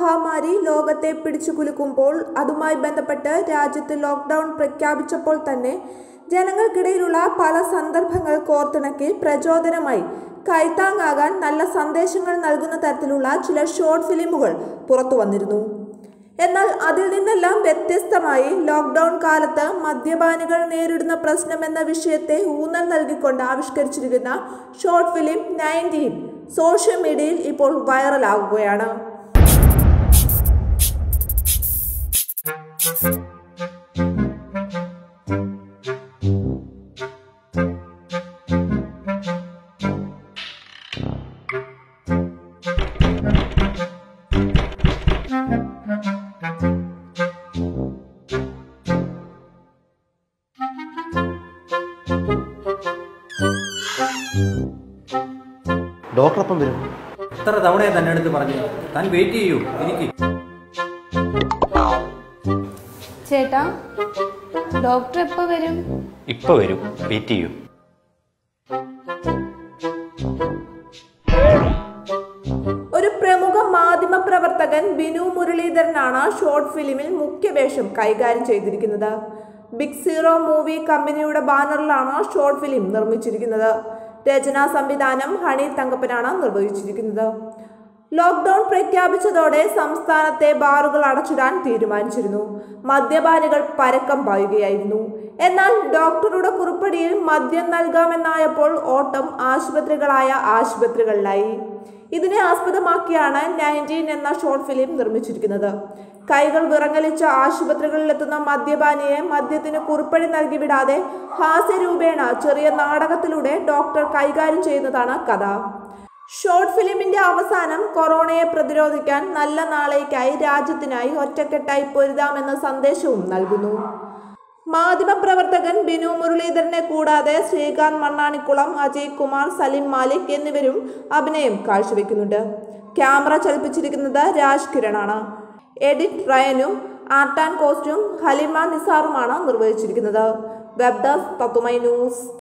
മഹാമാരി ലോകത്തെ പിടിച്ചുകുലുക്കുമ്പോൾ അതുമായി ബന്ധപ്പെട്ട് രാജ്യത്ത് ലോക്ക്ഡൗൺ പ്രഖ്യാപിച്ചപ്പോൾ തന്നെ ജനങ്ങൾക്കിടയിലുള്ള പല സന്ദർഭങ്ങൾ കോർത്തിണക്കി പ്രചോദനമായി കൈത്താങ്ങാകാൻ നല്ല സന്ദേശങ്ങൾ നൽകുന്ന തരത്തിലുള്ള ചില ഷോർട്ട് ഫിലിമുകൾ പുറത്തു വന്നിരുന്നു എന്നാൽ അതിൽ നിന്നെല്ലാം വ്യത്യസ്തമായി ലോക്ക്ഡൗൺ കാലത്ത് മദ്യപാനികൾ നേരിടുന്ന പ്രശ്നം എന്ന വിഷയത്തെ ഊന്നൽ നൽകിക്കൊണ്ട് ആവിഷ്കരിച്ചിരിക്കുന്ന ഷോർട്ട് ഫിലിം നയൻറ്റീൻ സോഷ്യൽ മീഡിയയിൽ ഇപ്പോൾ വൈറലാകുകയാണ് ഡോക്ടർ അപ്പം വരും എത്ര തവണയെ തന്നെ അടുത്ത് പറഞ്ഞു താൻ വെയിറ്റ് ചെയ്യൂ എനിക്ക് ചേട്ടാ ഡോക്ടർ എപ്പോ വരും ഇപ്പൊ വരും വെയിറ്റ് ചെയ്യൂ ഒരു പ്രമുഖ മാധ്യമ പ്രവർത്തകൻ ബിനു മുരളീധരനാണ് ഷോർട്ട് ഫിലിമിൽ മുഖ്യവേഷം കൈകാര്യം ചെയ്തിരിക്കുന്നത് ബിഗ് സീറോ മൂവി കമ്പനിയുടെ ബാനറിലാണ് ഷോർട്ട് ഫിലിം നിർമ്മിച്ചിരിക്കുന്നത് രചനാ സംവിധാനം ഹണി തങ്കപ്പനാണ് നിർവഹിച്ചിരിക്കുന്നത് ലോക്ക്ഡൌൺ പ്രഖ്യാപിച്ചതോടെ സംസ്ഥാനത്തെ ബാറുകൾ അടച്ചിടാൻ തീരുമാനിച്ചിരുന്നു മദ്യപാനികൾ പരക്കം പായുകയായിരുന്നു എന്നാൽ ഡോക്ടറുടെ കുറിപ്പടിയിൽ മദ്യം നൽകാമെന്നായപ്പോൾ ഓട്ടം ആശുപത്രികളായ ആശുപത്രികളിലായി ഇതിനെ ആസ്പദമാക്കിയാണ് നയൻറ്റീൻ എന്ന ഷോർട്ട് ഫിലിം നിർമ്മിച്ചിരിക്കുന്നത് കൈകൾ വിറങ്ങലിച്ച ആശുപത്രികളിലെത്തുന്ന മദ്യപാനിയെ മദ്യത്തിന് കുറിപ്പടി നൽകി വിടാതെ ഹാസ്യരൂപേണ ചെറിയ നാടകത്തിലൂടെ ഡോക്ടർ കൈകാര്യം ചെയ്യുന്നതാണ് കഥ ഷോർട്ട് ഫിലിമിന്റെ അവസാനം കൊറോണയെ പ്രതിരോധിക്കാൻ നല്ല നാളേക്കായി രാജ്യത്തിനായി ഒറ്റക്കെട്ടായി പൊരുതാമെന്ന സന്ദേശവും നൽകുന്നു മാധ്യമപ്രവർത്തകൻ ബിനു മുരളീധരനെ കൂടാതെ ശ്രീകാന്ത് മണ്ണാണിക്കുളം അജയ് കുമാർ സലിം മാലിക് എന്നിവരും അഭിനയം കാഴ്ചവെക്കുന്നുണ്ട് ക്യാമറ ചലിപ്പിച്ചിരിക്കുന്നത് രാജ് കിരണാണ് എഡിറ്റ് റയനും ആർട്ട് ആൻഡ് കോസ്റ്റ്യൂം ഹലിമ നിസാറുമാണ് നിർവഹിച്ചിരിക്കുന്നത് വെബ് ഡെസ്ക് തത്തുമൈ ന്യൂസ്